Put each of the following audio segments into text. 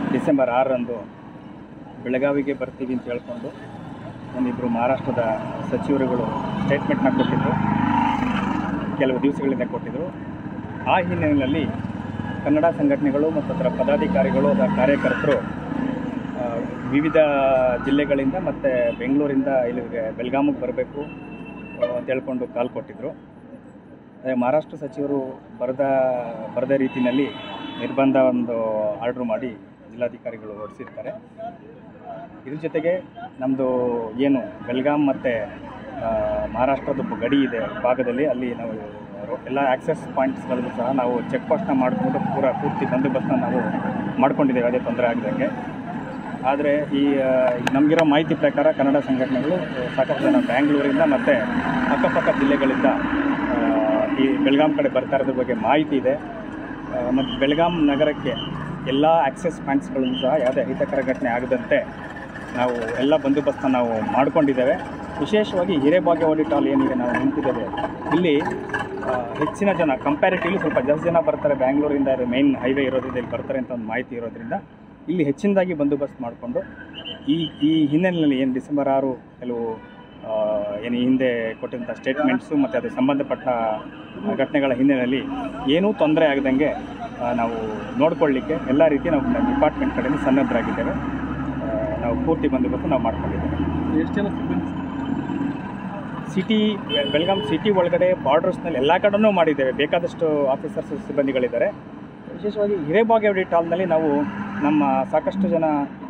December ಆರರಂದು ಬೆಳಗಾವಿಗೆ ಬರ್ತೀವಿ ಅಂತ ಹೇಳ್ಕೊಂಡು ಒಂದಿಬ್ಬರು ಮಹಾರಾಷ್ಟ್ರದ ಸಚಿವರುಗಳು ಸ್ಟೇಟ್ಮೆಂಟ್ನ ಕೊಟ್ಟಿದ್ದರು ಕೆಲವು ದಿವಸಗಳಿಂದ ಕೊಟ್ಟಿದ್ದರು ಆ ಹಿನ್ನೆಲೆಯಲ್ಲಿ ಕನ್ನಡ ಸಂಘಟನೆಗಳು ಮತ್ತು ಅದರ ಪದಾಧಿಕಾರಿಗಳು ಅದರ ಕಾರ್ಯಕರ್ತರು ಆ, ವಿವಿಧ ಜಿಲ್ಲೆಗಳಿಂದ ಮತ್ತು ಬೆಂಗಳೂರಿಂದ ಇಲ್ಲಿಗೆ ಬೆಳಗಾಮಿಗೆ ಬರಬೇಕು ಅಂತ ಹೇಳ್ಕೊಂಡು ಕಾಲ್ ಕೊಟ್ಟಿದ್ದರು ಅದೇ ಮಹಾರಾಷ್ಟ್ರ ಸಚಿವರು ಬರದ ಬರದ ರೀತಿಯಲ್ಲಿ ನಿರ್ಬಂಧ ಒಂದು ಆರ್ಡ್ರ್ ಮಾಡಿ ಜಿಲ್ಲಾಧಿಕಾರಿಗಳು ಹೊರಡಿಸಿರ್ತಾರೆ ಇದ್ರ ಜೊತೆಗೆ ನಮ್ಮದು ಏನು ಬೆಲ್ಗಾಮ್ ಮತ್ತು ಮಹಾರಾಷ್ಟ್ರದ ಒಬ್ಬ ಗಡಿ ಇದೆ ಭಾಗದಲ್ಲಿ ಅಲ್ಲಿ ನಾವು ಎಲ್ಲ ಆಕ್ಸೆಸ್ ಪಾಯಿಂಟ್ಸ್ಗಳಲ್ಲೂ ಸಹ ನಾವು ಚೆಕ್ ಪೋಸ್ಟ್ನ ಮಾಡಿಕೊಂಡು ಪೂರ ಪೂರ್ತಿ ಬಂದೋಬಸ್ತ್ನ ನಾವು ಮಾಡ್ಕೊಂಡಿದ್ದೇವೆ ಅದೇ ತೊಂದರೆ ಆಗದಂಗೆ ಆದರೆ ಈ ಆ, ಈಗ ನಮಗಿರೋ ಮಾಹಿತಿ ಪ್ರಕಾರ ಕನ್ನಡ ಸಂಘಟನೆಗಳು ಸಾಕಷ್ಟು ಜನ ಬ್ಯಾಂಗ್ಳೂರಿಂದ ಮತ್ತು ಅಕ್ಕಪಕ್ಕ ಜಿಲ್ಲೆಗಳಿಂದ ಆ, ಈ ಬೆಳಗಾಂ ಕಡೆ ಬರ್ತಾ ಇರೋದ್ರ ಬಗ್ಗೆ ಮಾಹಿತಿ ಇದೆ ಮತ್ತು ಬೆಳಗಾಂ ನಗರಕ್ಕೆ ಎಲ್ಲ ಆಕ್ಸೆಸ್ ಪಾಯಿಂಟ್ಸ್ಗಳನ್ನು ಸಹ ಯಾವುದೇ ಅಹಿತಕರ ಘಟನೆ ಆಗದಂತೆ ನಾವು ಎಲ್ಲ ಬಂದೋಬಸ್ತನ್ನ ನಾವು ಮಾಡ್ಕೊಂಡಿದ್ದೇವೆ ವಿಶೇಷವಾಗಿ ಹಿರೇಭಾಗ್ಯ ಟಾಲ್ ಏನಿದೆ ನಾವು ನಿಂತಿದ್ದೇವೆ ಇಲ್ಲಿ ಆ, ಹೆಚ್ಚಿನ ಜನ ಕಂಪ್ಯಾರಿಟಿವ್ಲಿ ಸ್ವಲ್ಪ ಜಾಸ್ತಿ ಜನ ಬರ್ತಾರೆ ಬ್ಯಾಂಗ್ಳೂರಿಂದ ಮೇನ್ ಹೈವೇ ಇರೋದ್ರಿಂದ ಇಲ್ಲಿ ಬರ್ತಾರೆ ಅಂತ ಒಂದು ಮಾಹಿತಿ ಇರೋದ್ರಿಂದ ಇಲ್ಲಿ ಹೆಚ್ಚಿನದಾಗಿ ಬಂದೋಬಸ್ತ್ ಮಾಡಿಕೊಂಡು ಈ ಈ ಹಿನ್ನೆಲೆಯಲ್ಲಿ ಏನು ಡಿಸೆಂಬರ್ ಆರು ಕೆಲವು ಆ, ಏನು ಈ ಹಿಂದೆ ಕೊಟ್ಟಂಥ ಸ್ಟೇಟ್ಮೆಂಟ್ಸು ಮತ್ತು ಅದು ಸಂಬಂಧಪಟ್ಟ ಘಟನೆಗಳ ಹಿನ್ನೆಲೆಯಲ್ಲಿ ಏನೂ ತೊಂದರೆ ಆಗದಂಗೆ ಆ, ನಾವು ನೋಡ್ಕೊಳ್ಳಿಕ್ಕೆ ಎಲ್ಲ ರೀತಿ ನಾವು ಡಿಪಾರ್ಟ್ಮೆಂಟ್ ಕಡೆಯಿಂದ ಸನ್ನದ್ಧರಾಗಿದ್ದೇವೆ ಆ, ನಾವು ಪೂರ್ತಿ ಬಂದೋಬಸ್ತು ನಾವು ಮಾಡ್ಕೊಂಡಿದ್ದೇವೆ ಎಷ್ಟು ಜನ ಸಿಬ್ಬಂದಿ ಸಿಟಿ ಬೆಳಗಾಂ ಸಿಟಿ ಒಳಗಡೆ ಬಾರ್ಡರ್ಸ್ನಲ್ಲಿ ಎಲ್ಲ ಕಡೆನೂ ಮಾಡಿದ್ದೇವೆ ಬೇಕಾದಷ್ಟು ಆಫೀಸರ್ಸ್ ಸಿಬ್ಬಂದಿಗಳಿದ್ದಾರೆ ವಿಶೇಷವಾಗಿ ಹಿರೇಬಾಗೇವಾಡಿ ಟಾಲ್ನಲ್ಲಿ ನಾವು ನಮ್ಮ ಸಾಕಷ್ಟು ಜನ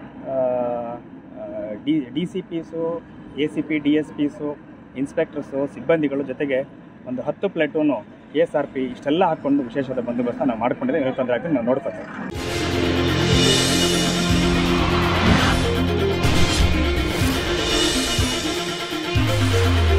D D C Ps A C P D S Ps inspectors ಸಿಬ್ಬಂದಿಗಳು ಜೊತೆಗೆ ಒಂದು ಹತ್ತು ಪ್ಲೇಟೂನು ಎಸ್ ಆರ್ ಪಿ ಇಷ್ಟೆಲ್ಲ ಹಾಕ್ಕೊಂಡು ವಿಶೇಷವಾದ ಬಂದೋಬಸ್ತ ನಾವು ಮಾಡ್ಕೊಂಡಿದ್ದೇವೆ ಏನು ತೊಂದರೆ ಆಗ್ತದೆ ನಾವು ನೋಡ್ತಾ ಇದ್ದೇವೆ Thank